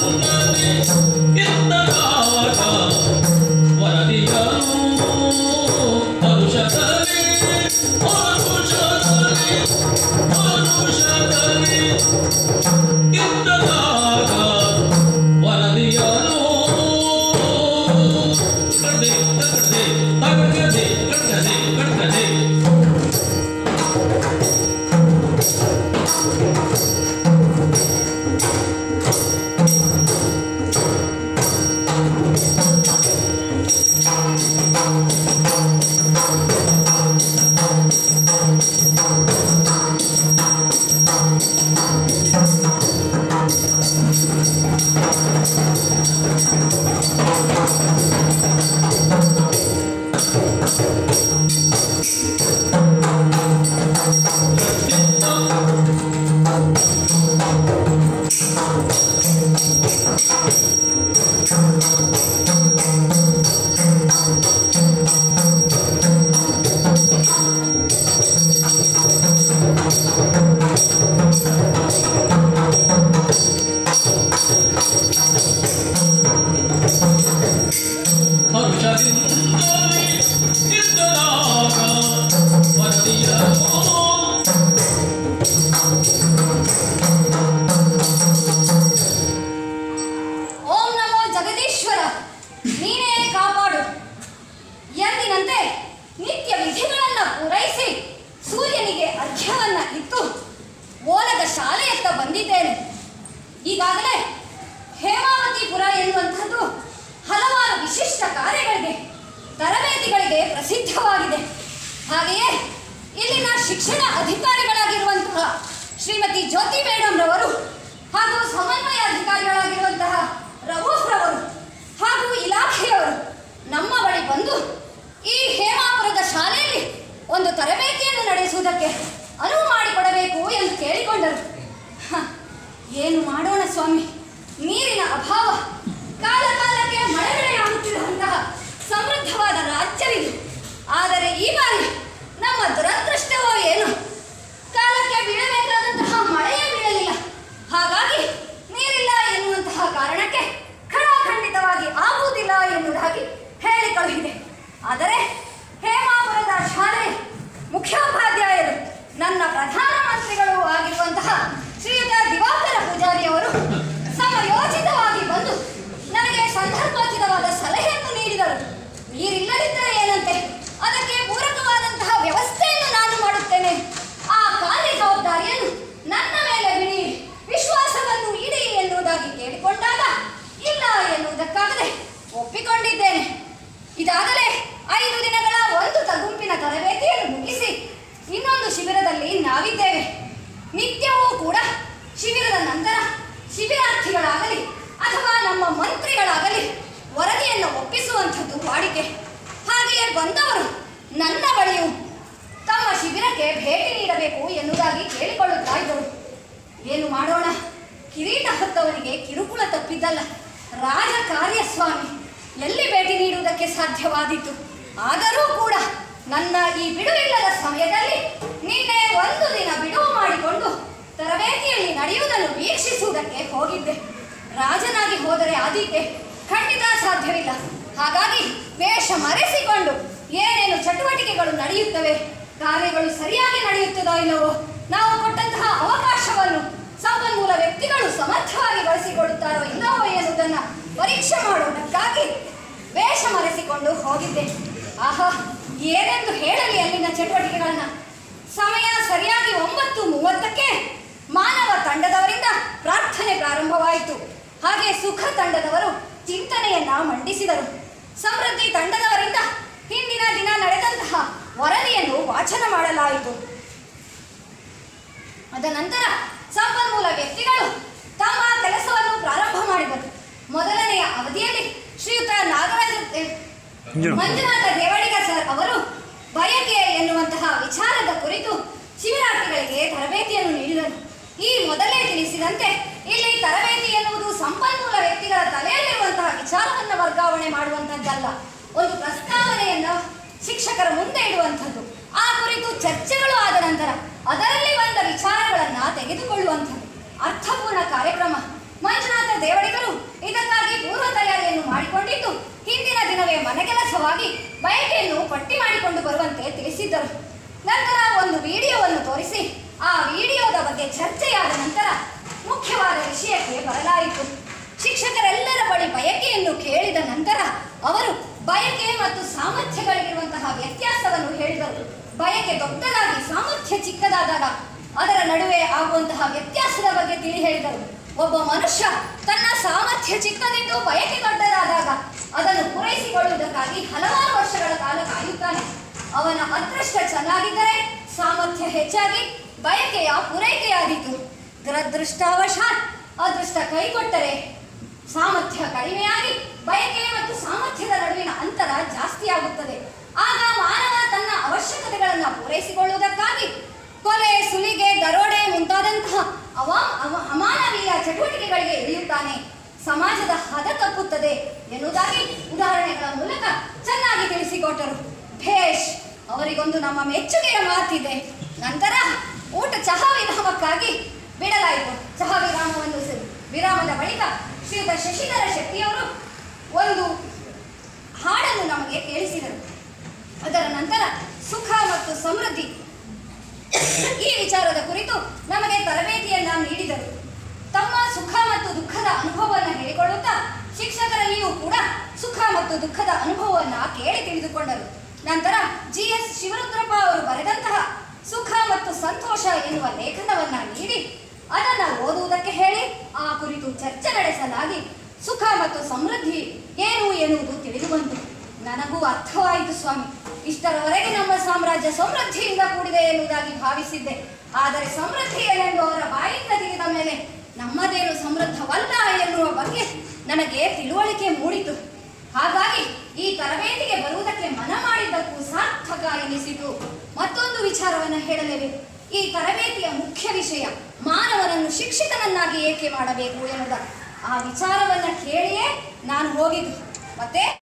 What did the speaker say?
ಓಂ ನಮೋ ಜಗದೀಶ್ವರ ನೀನೇ ಕಾಪಾಡು ಎಂದಿನಂತೆ ನಿತ್ಯ ವಿಧಿಗಳನ್ನ ಪೂರೈಸಿ ಸೂರ್ಯನಿಗೆ ಅರ್ಘ್ಯವನ್ನ ಇತ್ತು ಓಲಗ ಶಾಲೆಯತ್ತ ಬಂದಿದ್ದೇನೆ ಈಗಾಗಲೇ ಹೇಮಾವತಿಪುರ ಎನ್ನುವಂಥದ್ದು ಹಲವಾರು ವಿಶಿಷ್ಟ ಕಾರ್ಯಗಳಿಗೆ ತರಬೇತಿಗಳಿಗೆ ಪ್ರಸಿದ್ಧವಾಗಿದೆ ಹಾಗೆಯೇ ಇಲ್ಲಿನ ಶಿಕ್ಷಣ ಅಧಿಕಾರಿಗಳಾಗಿರುವಂತಹ ಶ್ರೀಮತಿ ಜ್ಯೋತಿ ಮೇಡಮ್ ರವರು ಹಾಗೂ ಸಮನ್ವಯ ಅಧಿಕಾರಿಗಳಾಗಿರುವಂತಹ ರವೂಫ್ ರವರು ಹಾಗೂ ಇಲಾಖೆಯವರು ನಮ್ಮ ಬಳಿ ಬಂದು ಈ ಹೇಮಾಪುರದ ಶಾಲೆಯಲ್ಲಿ ಒಂದು ತರಬೇತಿಯನ್ನು ನಡೆಸುವುದಕ್ಕೆ ಅನುವು ಮಾಡಿಕೊಡಬೇಕು ಎಂದು ಕೇಳಿಕೊಂಡರು ಹ, ಏನು ಮಾಡೋಣ ಸ್ವಾಮಿ ನೀರಿನ ಅಭಾವ ಕಾಲ ಕಾಲಕ್ಕೆ ಮಳೆಗಳೆಯಾಗುತ್ತಿರುವಂತಹ ಸಮೃದ್ಧವಾದ ರಾಜ್ಯವಿದು ಆದರೆ ಈ ಬಾರಿ ನಮ್ಮ ದುರದೃಷ್ಟವೋ ಏನು ಕಾಲಕ್ಕೆ ಬೀಳಬೇಕಾದಂತಹ ಮಳೆಯೇ ಬೀಳಲಿಲ್ಲ ಹಾಗಾಗಿ ನೀರಿಲ್ಲ ಎನ್ನುವಂತಹ ಕಾರಣಕ್ಕೆ ಖಡಾಖಂಡಿತವಾಗಿ ಆಗುವುದಿಲ್ಲ ಎನ್ನುವುದಾಗಿ ಹೇಳಿ ಕಳುಹಿದೆ ಆದರೆ ಹೇಮಾಪುರದ ಶಾಲೆ ಮುಖ್ಯೋಪಾಧ್ಯಾಯರು ನನ್ನ ಪ್ರಧಾನಮಂತ್ರಿಗಳು ಆಗಿರುವಂತಹ ಶ್ರೀಯುತ ದಿವಾಕರ ಪೂಜಾರಿಯವರು ಸಮಯೋಚಿತವಾಗಿ ಬಂದು ನನಗೆ ಸಂದರ್ಭೋಚಿತವಾದ ಸಲಹೆಯನ್ನು ನೀಡಿದರು ನೀರಿಲ್ಲದಿದ್ದರೆ ಏನಂತೆ ಅದಕ್ಕೆ ಪೂರಕವಾದಂತಹ ವ್ಯವಸ್ಥೆಯನ್ನು ನಾನು ಮಾಡುತ್ತೇನೆ ಆ ಕಾರ್ಯ ಜವಾಬ್ದಾರಿಯನ್ನು ನನ್ನ ಮೇಲೆ ಬಿಡಿ ವಿಶ್ವಾಸವನ್ನು ಇಡಿ ಎನ್ನುವುದಾಗಿ ಕೇಳಿಕೊಂಡಾಗ ಇಲ್ಲ ಎನ್ನುವುದಕ್ಕಾಗದೆ ಒಪ್ಪಿಕೊಂಡಿದ್ದೇನೆ ಇದಾಗಲೇ ಐದು ದಿನಗಳ ಒಂದು ತ- ಗುಂಪಿನ ತರಬೇತಿಯನ್ನು ಮುಗಿಸಿ ಇನ್ನೊಂದು ಶಿಬಿರದಲ್ಲಿ ನಾವಿದ್ದೇವೆ ನಿತ್ಯವೂ ಕೂಡ ಶಿಬಿರದ ನಂತರ ಶಿಬಿರಾರ್ಥಿಗಳಾಗಲಿ ಅಥವಾ ನಮ್ಮ ಮಂತ್ರಿಗಳಾಗಲಿ ವರದಿಯನ್ನು ಒಪ್ಪಿಸುವಂಥದ್ದು ವಾಡಿಕೆ ಹಾಗೆಯೇ ಬಂದವರು ನನ್ನ ಬಳಿಯೂ ತಮ್ಮ ಶಿಬಿರಕ್ಕೆ ಭೇಟಿ ನೀಡಬೇಕು ಎನ್ನುವುದಾಗಿ ಕೇಳಿಕೊಳ್ಳುತ್ತಾ ಇದ್ದರು ಏನು ಮಾಡೋಣ ಕಿರೀಟ ಹೊತ್ತವನಿಗೆ ಕಿರುಕುಳ ತಪ್ಪಿದ್ದಲ್ಲ ರಾಜ ಕಾರ್ಯಸ್ವಾಮಿ ಎಲ್ಲಿ ಭೇಟಿ ನೀಡುವುದಕ್ಕೆ ಸಾಧ್ಯವಾದೀತು ಆದರೂ ಕೂಡ ನನ್ನ ಈ ಬಿಡುವಿಲ್ಲದ ಸಮಯದಲ್ಲಿ ನಿನ್ನೆ ಒಂದು ದಿನ ಬಿಡುವು ಮಾಡಿಕೊಂಡು ತರಬೇತಿಯಲ್ಲಿ ನಡೆಯುವುದನ್ನು ವೀಕ್ಷಿಸುವುದಕ್ಕೆ ಹೋಗಿದ್ದೆ ರಾಜನಾಗಿ ಹೋದರೆ ಆದೀತೆ ಖಂಡಿತ ಸಾಧ್ಯವಿಲ್ಲ ಹಾಗಾಗಿ ವೇಷ ಮರೆಸಿಕೊಂಡು ಏನೇನು ಚಟುವಟಿಕೆಗಳು ನಡೆಯುತ್ತವೆ ಕಾರ್ಯಗಳು ಸರಿಯಾಗಿ ನಡೆಯುತ್ತದೋ ಇಲ್ಲವೋ ನಾವು ಕೊಟ್ಟಂತಹ ಅವಕಾಶವನ್ನು ಸಂಪನ್ಮೂಲ ವ್ಯಕ್ತಿಗಳು ಸಮರ್ಥವಾಗಿ ಬಳಸಿಕೊಳ್ಳುತ್ತಾರೋ ಇಲ್ಲವೋ ಎನ್ನುವುದನ್ನು ಪರೀಕ್ಷೆ ಮಾಡುವುದಕ್ಕಾಗಿ ವೇಷ ಮರೆಸಿಕೊಂಡು ಹೋಗಿದ್ದೆ ಆಹಾ ಏನೆಂದು ಹೇಳಲಿ ಅಲ್ಲಿನ ಚಟುವಟಿಕೆಗಳನ್ನ ಸಮಯ ಸರಿಯಾಗಿ ಒಂಬತ್ತು ಮೂವತ್ತಕ್ಕೆ ಮಾನವ ತಂಡದವರಿಂದ ಪ್ರಾರ್ಥನೆ ಪ್ರಾರಂಭವಾಯಿತು ಹಾಗೆ ಸುಖ ತಂಡದವರು ಚಿಂತನೆಯನ್ನ ಮಂಡಿಸಿದರು ಸಮೃದ್ಧಿ ತಂಡದವರಿಂದ ಹಿಂದಿನ ದಿನ ನಡೆದಂತಹ ವರದಿಯನ್ನು ವಾಚನ ಮಾಡಲಾಯಿತು ಅದ ನಂತರ ಸಂಪನ್ಮೂಲ ವ್ಯಕ್ತಿಗಳು ತಮ್ಮ ಕೆಲಸವನ್ನು ಪ್ರಾರಂಭ ಮಾಡಿದರು ಮೊದಲನೆಯ ಅವಧಿಯಲ್ಲಿ ಶ್ರೀಯುತ ನಾಗರಾಜ ಮಂಜುನಾಥ ದೇವಡಿಗ ಸರ್ ಅವರು ಬಯಕೆ ಎನ್ನುವಂತಹ ವಿಚಾರದ ಕುರಿತು ಶಿಬಿರಾರ್ಥಿಗಳಿಗೆ ತರಬೇತಿಯನ್ನು ನೀಡಿದರು ಈ ಮೊದಲೇ ತಿಳಿಸಿದಂತೆ ಇಲ್ಲಿ ತರಬೇತಿ ಎನ್ನುವುದು ಸಂಪನ್ಮೂಲ ವ್ಯಕ್ತಿಗಳ ತಲೆಯಲ್ಲಿರುವಂತಹ ವಿಚಾರವನ್ನು ವರ್ಗಾವಣೆ ಮಾಡುವಂಥದ್ದಲ್ಲ ಒಂದು ಪ್ರಸ್ತಾವನೆಯನ್ನು ಶಿಕ್ಷಕರ ಮುಂದೆ ಇಡುವಂಥದ್ದು ಆ ಕುರಿತು ಚರ್ಚೆಗಳು ಆದ ನಂತರ ಅದರಲ್ಲಿ ಬಂದ ವಿಚಾರಗಳನ್ನ ತೆಗೆದುಕೊಳ್ಳುವಂಥದ್ದು ಅರ್ಥಪೂರ್ಣ ಕಾರ್ಯಕ್ರಮ ಮಂಜುನಾಥ ದೇವಡಿಗರು ಇದಕ್ಕಾಗಿ ಪೂರ್ವ ತಯಾರಿಯನ್ನು ಮಾಡಿಕೊಂಡಿದ್ದು ಹಿಂದಿನ ದಿನವೇ ಮನೆಗೆಲಸವಾಗಿ ಬಯಕೆಯನ್ನು ಪಟ್ಟಿ ಮಾಡಿಕೊಂಡು ಬರುವಂತೆ ತಿಳಿಸಿದ್ದರು ನಂತರ ಒಂದು ವಿಡಿಯೋವನ್ನು ತೋರಿಸಿ ಆ ವಿಡಿಯೋದ ಬಗ್ಗೆ ಚರ್ಚೆಯಾದ ನಂತರ ಮುಖ್ಯವಾದ ವಿಷಯಕ್ಕೆ ಬರಲಾಯಿತು ಶಿಕ್ಷಕರೆಲ್ಲರ ಬಳಿ ಬಯಕೆಯನ್ನು ಕೇಳಿದ ನಂತರ ಅವರು ಬಯಕೆ ಮತ್ತು ಸಾಮರ್ಥ್ಯಗಳಿಗಿರುವಂತಹ ವ್ಯತ್ಯಾಸವನ್ನು ಹೇಳಿದರು ಬಯಕೆ ದೊಡ್ಡದಾಗಿ ಸಾಮರ್ಥ್ಯ ಚಿಕ್ಕದಾದಾಗ ಅದರ ನಡುವೆ ಆಗುವಂತಹ ವ್ಯತ್ಯಾಸದ ಬಗ್ಗೆ ತಿಳಿ ಹೇಳಿದರು ಒಬ್ಬ ಮನುಷ್ಯ ತನ್ನ ಸಾಮರ್ಥ್ಯ ಚಿಕ್ಕದಿದ್ದು ಬಯಕೆ ದೊಡ್ಡದಾದಾಗ ಅದನ್ನು ಪೂರೈಸಿಕೊಳ್ಳುವುದಕ್ಕಾಗಿ ಹಲವಾರು ವರ್ಷಗಳ ಕಾಲ ಕಾಯುತ್ತಾನೆ ಅವನ ಅದೃಷ್ಟ ಚೆನ್ನಾಗಿದ್ದರೆ ಸಾಮರ್ಥ್ಯ ಹೆಚ್ಚಾಗಿ ಬಯಕೆಯ ಪೂರೈಕೆಯಾದೀತು ದುರದೃಷ್ಟವಶಾತ್ ಅದೃಷ್ಟ ಕೈಕೊಟ್ಟರೆ ಸಾಮರ್ಥ್ಯ ಕಡಿಮೆಯಾಗಿ ಬಯಕೆ ಮತ್ತು ಸಾಮರ್ಥ್ಯದ ನಡುವಿನ ಅಂತರ ಜಾಸ್ತಿಯಾಗುತ್ತದೆ ಆಗ ಮಾನವ ತನ್ನ ಅವಶ್ಯಕತೆಗಳನ್ನು ಪೂರೈಸಿಕೊಳ್ಳುವುದಕ್ಕಾಗಿ ಕೊಲೆ ಸುಲಿಗೆ ದರೋಡೆ ಮುಂತಾದಂತಹ ಅವ ಅವ- ಅಮಾನವೀಯ ಚಟುವಟಿಕೆಗಳಿಗೆ ಇಳಿಯುತ್ತಾನೆ ಸಮಾಜದ ಹದ ತಪ್ಪುತ್ತದೆ ಎನ್ನುವುದಾಗಿ ಉದಾಹರಣೆಗಳ ಮೂಲಕ ಚೆನ್ನಾಗಿ ತಿಳಿಸಿಕೊಟ್ಟರು ಭೇಷ್ ಅವರಿಗೊಂದು ನಮ್ಮ ಮೆಚ್ಚುಗೆಯ ಮಾತಿದೆ ನಂತರ ಊಟ ಚಹಾ ವಿರಾಮಕ್ಕಾಗಿ ಬಿಡಲಾಯಿತು ಚಹಾ ವಿರಾಮವನ್ನು ಸ- ವಿರಾಮದ ಬಳಿಕ ಶ್ರೀಯುತ ಶಶಿಧರ ಶೆಟ್ಟಿಯವರು ಒಂದು ಹಾಡನ್ನು ನಮಗೆ ಕೇಳಿಸಿದರು ಅದರ ನಂತರ ಸುಖ ಮತ್ತು ಸಮೃದ್ಧಿ ಈ ವಿಚಾರದ ಕುರಿತು ನಮಗೆ ತರಬೇತಿಯನ್ನ ನೀಡಿದರು ತಮ್ಮ ಸುಖ ಮತ್ತು ದುಃಖದ ಅನುಭವವನ್ನು ಹೇಳಿಕೊಳ್ಳುತ್ತಾ ಶಿಕ್ಷಕರಲ್ಲಿಯೂ ಕೂಡ ಸುಖ ಮತ್ತು ದುಃಖದ ಅನುಭವವನ್ನ ಕೇಳಿ ತಿಳಿದುಕೊಂಡರು ನಂತರ ಜಿ ಎಸ್ ಶಿವರುದ್ರಪ್ಪ ಅವರು ಬರೆದಂತಹ ಸುಖ ಮತ್ತು ಸಂತೋಷ ಎನ್ನುವ ಲೇಖನವನ್ನ ನೀಡಿ ಅದನ್ನ ಓದುವುದಕ್ಕೆ ಹೇಳಿ ಆ ಕುರಿತು ಚರ್ಚೆ ನಡೆಸಲಾಗಿ ಸುಖ ಮತ್ತು ಸಮೃದ್ಧಿ ಏನು ಎನ್ನುವುದು ತಿಳಿದು ಬಂತು ನನಗೂ ಅರ್ಥವಾಯಿತು ಸ್ವಾಮಿ ಇಷ್ಟರವರೆಗೆ ನಮ್ಮ ಸಾಮ್ರಾಜ್ಯ ಸಮೃದ್ಧಿಯಿಂದ ಕೂಡಿದೆ ಎನ್ನುವುದಾಗಿ ಭಾವಿಸಿದ್ದೆ ಆದರೆ ಸಮೃದ್ಧಿ ಏನೆಂದು ಅವರ ಬಾಯಿಂದ ತಿಳಿದ ಮೇಲೆ ನಮ್ಮದೇನು ಸಮೃದ್ಧವಲ್ಲ ಎನ್ನುವ ಬಗ್ಗೆ ನನಗೆ ತಿಳುವಳಿಕೆ ಮೂಡಿತು ಹಾಗಾಗಿ ಈ ತರಬೇತಿಗೆ ಬರುವುದಕ್ಕೆ ಮನ ಮಾಡಿದ್ದಕ್ಕೂ ಸಾರ್ಥಕ ಎನಿಸಿತು ಮತ್ತೊಂದು ವಿಚಾರವನ್ನು ಹೇಳಲೇಬೇಕು ಈ ತರಬೇತಿಯ ಮುಖ್ಯ ವಿಷಯ ಮಾನವನನ್ನು ಶಿಕ್ಷಿತನನ್ನಾಗಿ ಏಕೆ ಮಾಡಬೇಕು ಎನ್ನುವುದ ಆ ವಿಚಾರವನ್ನ ಕೇಳಿಯೇ ನಾನು ಹೋಗಿದ್ದು ಮತ್ತೆ